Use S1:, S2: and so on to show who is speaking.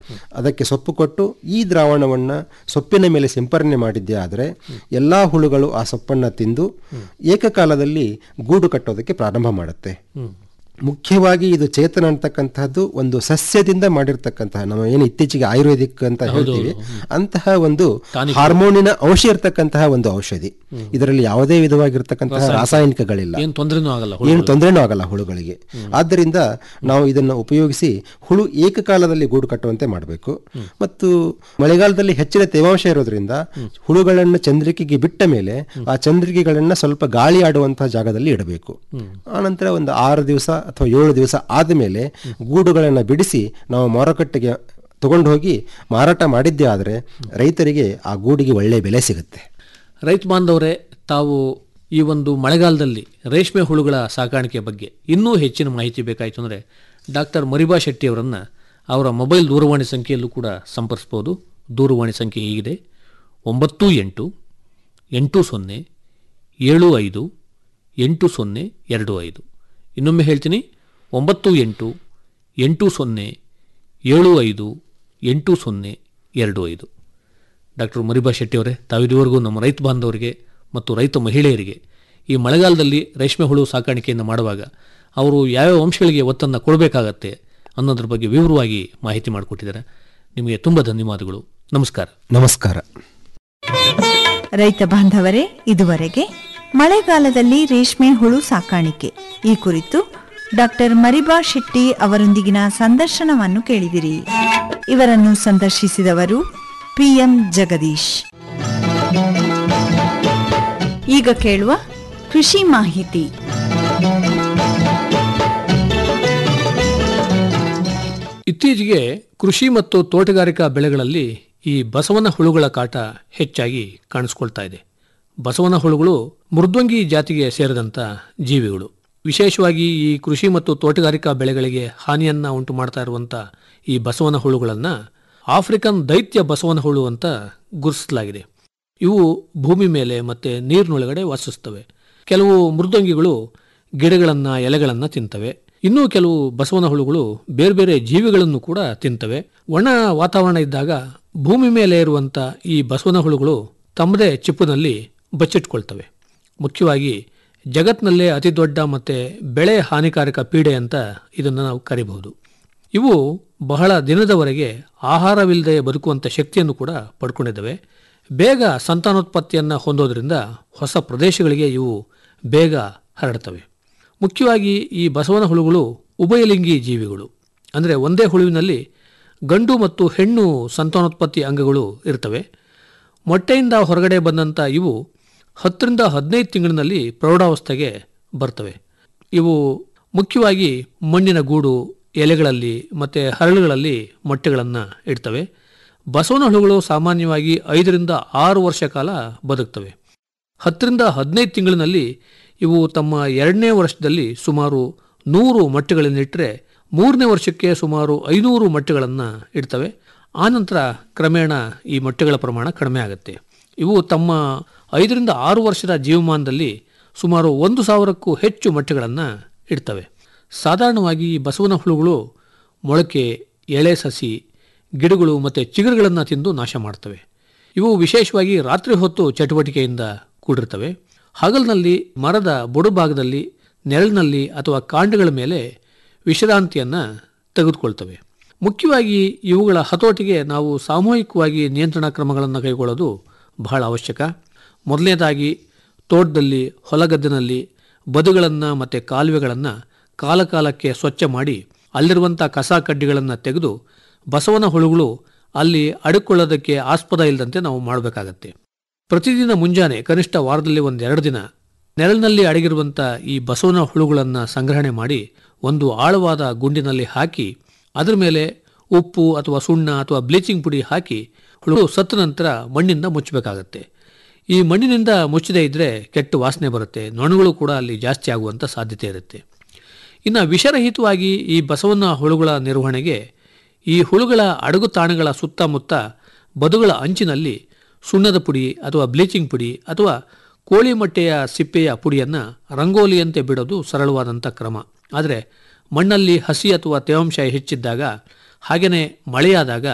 S1: ಅದಕ್ಕೆ ಸೊಪ್ಪು ಕೊಟ್ಟು ಈ ದ್ರಾವಣವನ್ನು ಸೊಪ್ಪಿನ ಮೇಲೆ ಸಿಂಪರಣೆ ಮಾಡಿದ್ದೇ ಆದರೆ ಎಲ್ಲ ಹುಳುಗಳು ಆ ಸೊಪ್ಪನ್ನು ತಿಂದು ಏಕಕಾಲದಲ್ಲಿ ಗೂಡು ಕಟ್ಟೋದಕ್ಕೆ ಪ್ರಾರಂಭ ಮಾಡುತ್ತೆ ಮುಖ್ಯವಾಗಿ ಇದು ಚೇತನ ಅಂತಕ್ಕಂತಹದ್ದು ಒಂದು ಸಸ್ಯದಿಂದ ಮಾಡಿರ್ತಕ್ಕಂತಹ ನಾವು ಏನು ಇತ್ತೀಚೆಗೆ ಆಯುರ್ವೇದಿಕ್ ಅಂತ ಹೇಳ್ತೀವಿ ಅಂತಹ ಒಂದು ಹಾರ್ಮೋನಿನ ಅಂಶ ಇರತಕ್ಕಂತಹ ಒಂದು ಔಷಧಿ ಇದರಲ್ಲಿ ಯಾವುದೇ ವಿಧವಾಗಿರ್ತಕ್ಕಂತಹ ರಾಸಾಯನಿಕಗಳಿಲ್ಲ
S2: ಏನು ತೊಂದರೆನೂ ಆಗಲ್ಲ
S1: ಏನು ತೊಂದರೆನೂ ಆಗಲ್ಲ ಹುಳುಗಳಿಗೆ ಆದ್ದರಿಂದ ನಾವು ಇದನ್ನು ಉಪಯೋಗಿಸಿ ಹುಳು ಏಕಕಾಲದಲ್ಲಿ ಗೂಡು ಕಟ್ಟುವಂತೆ ಮಾಡಬೇಕು ಮತ್ತು ಮಳೆಗಾಲದಲ್ಲಿ ಹೆಚ್ಚಿನ ತೇವಾಂಶ ಇರೋದ್ರಿಂದ ಹುಳುಗಳನ್ನು ಚಂದ್ರಿಕೆಗೆ ಬಿಟ್ಟ ಮೇಲೆ ಆ ಚಂದ್ರಿಕೆಗಳನ್ನ ಸ್ವಲ್ಪ ಗಾಳಿ ಆಡುವಂತಹ ಜಾಗದಲ್ಲಿ ಇಡಬೇಕು ಆನಂತರ ಒಂದು ಆರು ದಿವಸ ಅಥವಾ ಏಳು ದಿವಸ ಆದಮೇಲೆ ಗೂಡುಗಳನ್ನು ಬಿಡಿಸಿ ನಾವು ಮಾರುಕಟ್ಟೆಗೆ ತಗೊಂಡು ಹೋಗಿ ಮಾರಾಟ ಮಾಡಿದ್ದೇ ಆದರೆ ರೈತರಿಗೆ ಆ ಗೂಡಿಗೆ ಒಳ್ಳೆಯ ಬೆಲೆ ಸಿಗುತ್ತೆ
S2: ರೈತ ಬಾಂಧವರೇ ತಾವು ಈ ಒಂದು ಮಳೆಗಾಲದಲ್ಲಿ ರೇಷ್ಮೆ ಹುಳುಗಳ ಸಾಕಾಣಿಕೆ ಬಗ್ಗೆ ಇನ್ನೂ ಹೆಚ್ಚಿನ ಮಾಹಿತಿ ಬೇಕಾಯಿತು ಅಂದರೆ ಡಾಕ್ಟರ್ ಮರಿಬಾ ಶೆಟ್ಟಿಯವರನ್ನು ಅವರ ಮೊಬೈಲ್ ದೂರವಾಣಿ ಸಂಖ್ಯೆಯಲ್ಲೂ ಕೂಡ ಸಂಪರ್ಸ್ಬೋದು ದೂರವಾಣಿ ಸಂಖ್ಯೆ ಹೀಗಿದೆ ಒಂಬತ್ತು ಎಂಟು ಎಂಟು ಸೊನ್ನೆ ಏಳು ಐದು ಎಂಟು ಸೊನ್ನೆ ಎರಡು ಐದು ಇನ್ನೊಮ್ಮೆ ಹೇಳ್ತೀನಿ ಒಂಬತ್ತು ಎಂಟು ಎಂಟು ಸೊನ್ನೆ ಏಳು ಐದು ಎಂಟು ಸೊನ್ನೆ ಎರಡು ಐದು ಡಾಕ್ಟರ್ ಮರಿಬಾ ಶೆಟ್ಟಿಯವರೇ ತಾವಿದುವರೆಗೂ ನಮ್ಮ ರೈತ ಬಾಂಧವರಿಗೆ ಮತ್ತು ರೈತ ಮಹಿಳೆಯರಿಗೆ ಈ ಮಳೆಗಾಲದಲ್ಲಿ ರೇಷ್ಮೆ ಹುಳು ಸಾಕಾಣಿಕೆಯನ್ನು ಮಾಡುವಾಗ ಅವರು ಯಾವ್ಯಾವ ಅಂಶಗಳಿಗೆ ಒತ್ತನ್ನು ಕೊಡಬೇಕಾಗತ್ತೆ ಅನ್ನೋದ್ರ ಬಗ್ಗೆ ವಿವರವಾಗಿ ಮಾಹಿತಿ ಮಾಡಿಕೊಟ್ಟಿದ್ದಾರೆ ನಿಮಗೆ ತುಂಬ ಧನ್ಯವಾದಗಳು ನಮಸ್ಕಾರ
S1: ನಮಸ್ಕಾರ
S3: ರೈತ ಬಾಂಧವರೇ ಇದುವರೆಗೆ ಮಳೆಗಾಲದಲ್ಲಿ ರೇಷ್ಮೆ ಹುಳು ಸಾಕಾಣಿಕೆ ಈ ಕುರಿತು ಡಾಕ್ಟರ್ ಮರಿಬಾ ಶೆಟ್ಟಿ ಅವರೊಂದಿಗಿನ ಸಂದರ್ಶನವನ್ನು ಕೇಳಿದಿರಿ ಇವರನ್ನು ಸಂದರ್ಶಿಸಿದವರು ಪಿಎಂ ಜಗದೀಶ್ ಈಗ ಕೇಳುವ ಕೃಷಿ ಮಾಹಿತಿ
S2: ಇತ್ತೀಚೆಗೆ ಕೃಷಿ ಮತ್ತು ತೋಟಗಾರಿಕಾ ಬೆಳೆಗಳಲ್ಲಿ ಈ ಬಸವನ ಹುಳುಗಳ ಕಾಟ ಹೆಚ್ಚಾಗಿ ಕಾಣಿಸ್ಕೊಳ್ತಾ ಇದೆ ಬಸವನ ಹುಳುಗಳು ಮೃದ್ವಂಗಿ ಜಾತಿಗೆ ಸೇರಿದಂಥ ಜೀವಿಗಳು ವಿಶೇಷವಾಗಿ ಈ ಕೃಷಿ ಮತ್ತು ತೋಟಗಾರಿಕಾ ಬೆಳೆಗಳಿಗೆ ಹಾನಿಯನ್ನ ಉಂಟು ಮಾಡ್ತಾ ಇರುವಂಥ ಈ ಬಸವನ ಹುಳುಗಳನ್ನು ಆಫ್ರಿಕನ್ ದೈತ್ಯ ಬಸವನ ಹುಳು ಅಂತ ಗುರುತಿಸಲಾಗಿದೆ ಇವು ಭೂಮಿ ಮೇಲೆ ಮತ್ತು ನೀರಿನೊಳಗಡೆ ವಾಸಿಸ್ತವೆ ಕೆಲವು ಮೃದ್ವಂಗಿಗಳು ಗಿಡಗಳನ್ನು ಎಲೆಗಳನ್ನು ತಿಂತವೆ ಇನ್ನೂ ಕೆಲವು ಬಸವನ ಹುಳುಗಳು ಬೇರೆ ಬೇರೆ ಜೀವಿಗಳನ್ನು ಕೂಡ ತಿಂತವೆ ಒಣ ವಾತಾವರಣ ಇದ್ದಾಗ ಭೂಮಿ ಮೇಲೆ ಇರುವಂಥ ಈ ಬಸವನ ಹುಳುಗಳು ತಮ್ಮದೇ ಚಿಪ್ಪುನಲ್ಲಿ ಬಚ್ಚಿಟ್ಕೊಳ್ತವೆ ಮುಖ್ಯವಾಗಿ ಜಗತ್ನಲ್ಲೇ ಅತಿ ದೊಡ್ಡ ಮತ್ತು ಬೆಳೆ ಹಾನಿಕಾರಕ ಪೀಡೆ ಅಂತ ಇದನ್ನು ನಾವು ಕರಿಬಹುದು ಇವು ಬಹಳ ದಿನದವರೆಗೆ ಆಹಾರವಿಲ್ಲದೆ ಬದುಕುವಂಥ ಶಕ್ತಿಯನ್ನು ಕೂಡ ಪಡ್ಕೊಂಡಿದ್ದಾವೆ ಬೇಗ ಸಂತಾನೋತ್ಪತ್ತಿಯನ್ನು ಹೊಂದೋದ್ರಿಂದ ಹೊಸ ಪ್ರದೇಶಗಳಿಗೆ ಇವು ಬೇಗ ಹರಡ್ತವೆ ಮುಖ್ಯವಾಗಿ ಈ ಬಸವನ ಹುಳುಗಳು ಉಭಯಲಿಂಗಿ ಜೀವಿಗಳು ಅಂದರೆ ಒಂದೇ ಹುಳುವಿನಲ್ಲಿ ಗಂಡು ಮತ್ತು ಹೆಣ್ಣು ಸಂತಾನೋತ್ಪತ್ತಿ ಅಂಗಗಳು ಇರ್ತವೆ ಮೊಟ್ಟೆಯಿಂದ ಹೊರಗಡೆ ಬಂದಂಥ ಇವು ಹತ್ತರಿಂದ ಹದಿನೈದು ತಿಂಗಳಿನಲ್ಲಿ ಪ್ರೌಢಾವಸ್ಥೆಗೆ ಬರ್ತವೆ ಇವು ಮುಖ್ಯವಾಗಿ ಮಣ್ಣಿನ ಗೂಡು ಎಲೆಗಳಲ್ಲಿ ಮತ್ತು ಹರಳುಗಳಲ್ಲಿ ಮೊಟ್ಟೆಗಳನ್ನು ಇಡ್ತವೆ ಬಸವನ ಹುಳುಗಳು ಸಾಮಾನ್ಯವಾಗಿ ಐದರಿಂದ ಆರು ವರ್ಷ ಕಾಲ ಬದುಕ್ತವೆ ಹತ್ತರಿಂದ ಹದಿನೈದು ತಿಂಗಳಿನಲ್ಲಿ ಇವು ತಮ್ಮ ಎರಡನೇ ವರ್ಷದಲ್ಲಿ ಸುಮಾರು ನೂರು ಮೊಟ್ಟೆಗಳನ್ನಿಟ್ಟರೆ ಮೂರನೇ ವರ್ಷಕ್ಕೆ ಸುಮಾರು ಐನೂರು ಮೊಟ್ಟೆಗಳನ್ನು ಇಡ್ತವೆ ಆನಂತರ ಕ್ರಮೇಣ ಈ ಮೊಟ್ಟೆಗಳ ಪ್ರಮಾಣ ಕಡಿಮೆ ಆಗುತ್ತೆ ಇವು ತಮ್ಮ ಐದರಿಂದ ಆರು ವರ್ಷದ ಜೀವಮಾನದಲ್ಲಿ ಸುಮಾರು ಒಂದು ಸಾವಿರಕ್ಕೂ ಹೆಚ್ಚು ಮೊಟ್ಟೆಗಳನ್ನು ಇಡ್ತವೆ ಸಾಧಾರಣವಾಗಿ ಈ ಬಸವನ ಹುಳುಗಳು ಮೊಳಕೆ ಎಳೆ ಸಸಿ ಗಿಡಗಳು ಮತ್ತು ಚಿಗುರುಗಳನ್ನು ತಿಂದು ನಾಶ ಮಾಡ್ತವೆ ಇವು ವಿಶೇಷವಾಗಿ ರಾತ್ರಿ ಹೊತ್ತು ಚಟುವಟಿಕೆಯಿಂದ ಕೂಡಿರ್ತವೆ ಹಗಲಿನಲ್ಲಿ ಮರದ ಬುಡಭಾಗದಲ್ಲಿ ನೆರಳಿನಲ್ಲಿ ಅಥವಾ ಕಾಂಡಗಳ ಮೇಲೆ ವಿಶ್ರಾಂತಿಯನ್ನು ತೆಗೆದುಕೊಳ್ತವೆ ಮುಖ್ಯವಾಗಿ ಇವುಗಳ ಹತೋಟಿಗೆ ನಾವು ಸಾಮೂಹಿಕವಾಗಿ ನಿಯಂತ್ರಣ ಕ್ರಮಗಳನ್ನು ಕೈಗೊಳ್ಳೋದು ಬಹಳ ಅವಶ್ಯಕ ಮೊದಲನೇದಾಗಿ ತೋಟದಲ್ಲಿ ಹೊಲಗದ್ದಿನಲ್ಲಿ ಬದುಗಳನ್ನು ಮತ್ತು ಕಾಲುವೆಗಳನ್ನು ಕಾಲಕಾಲಕ್ಕೆ ಸ್ವಚ್ಛ ಮಾಡಿ ಅಲ್ಲಿರುವಂಥ ಕಸ ಕಡ್ಡಿಗಳನ್ನು ತೆಗೆದು ಬಸವನ ಹುಳುಗಳು ಅಲ್ಲಿ ಅಡುಕೊಳ್ಳೋದಕ್ಕೆ ಆಸ್ಪದ ಇಲ್ಲದಂತೆ ನಾವು ಮಾಡಬೇಕಾಗತ್ತೆ ಪ್ರತಿದಿನ ಮುಂಜಾನೆ ಕನಿಷ್ಠ ವಾರದಲ್ಲಿ ಒಂದೆರಡು ದಿನ ನೆರಳಿನಲ್ಲಿ ಅಡಗಿರುವಂಥ ಈ ಬಸವನ ಹುಳುಗಳನ್ನು ಸಂಗ್ರಹಣೆ ಮಾಡಿ ಒಂದು ಆಳವಾದ ಗುಂಡಿನಲ್ಲಿ ಹಾಕಿ ಅದರ ಮೇಲೆ ಉಪ್ಪು ಅಥವಾ ಸುಣ್ಣ ಅಥವಾ ಬ್ಲೀಚಿಂಗ್ ಪುಡಿ ಹಾಕಿ ಹುಳು ಸತ್ತ ನಂತರ ಮಣ್ಣಿಂದ ಮುಚ್ಚಬೇಕಾಗತ್ತೆ ಈ ಮಣ್ಣಿನಿಂದ ಮುಚ್ಚದೇ ಇದ್ದರೆ ಕೆಟ್ಟ ವಾಸನೆ ಬರುತ್ತೆ ನೊಣಗಳು ಕೂಡ ಅಲ್ಲಿ ಜಾಸ್ತಿ ಆಗುವಂಥ ಸಾಧ್ಯತೆ ಇರುತ್ತೆ ಇನ್ನು ವಿಷರಹಿತವಾಗಿ ಈ ಬಸವನ ಹುಳುಗಳ ನಿರ್ವಹಣೆಗೆ ಈ ಹುಳುಗಳ ಅಡಗು ತಾಣಗಳ ಸುತ್ತಮುತ್ತ ಬದುಗಳ ಅಂಚಿನಲ್ಲಿ ಸುಣ್ಣದ ಪುಡಿ ಅಥವಾ ಬ್ಲೀಚಿಂಗ್ ಪುಡಿ ಅಥವಾ ಕೋಳಿ ಮೊಟ್ಟೆಯ ಸಿಪ್ಪೆಯ ಪುಡಿಯನ್ನು ರಂಗೋಲಿಯಂತೆ ಬಿಡೋದು ಸರಳವಾದಂಥ ಕ್ರಮ ಆದರೆ ಮಣ್ಣಲ್ಲಿ ಹಸಿ ಅಥವಾ ತೇವಾಂಶ ಹೆಚ್ಚಿದ್ದಾಗ ಹಾಗೆಯೇ ಮಳೆಯಾದಾಗ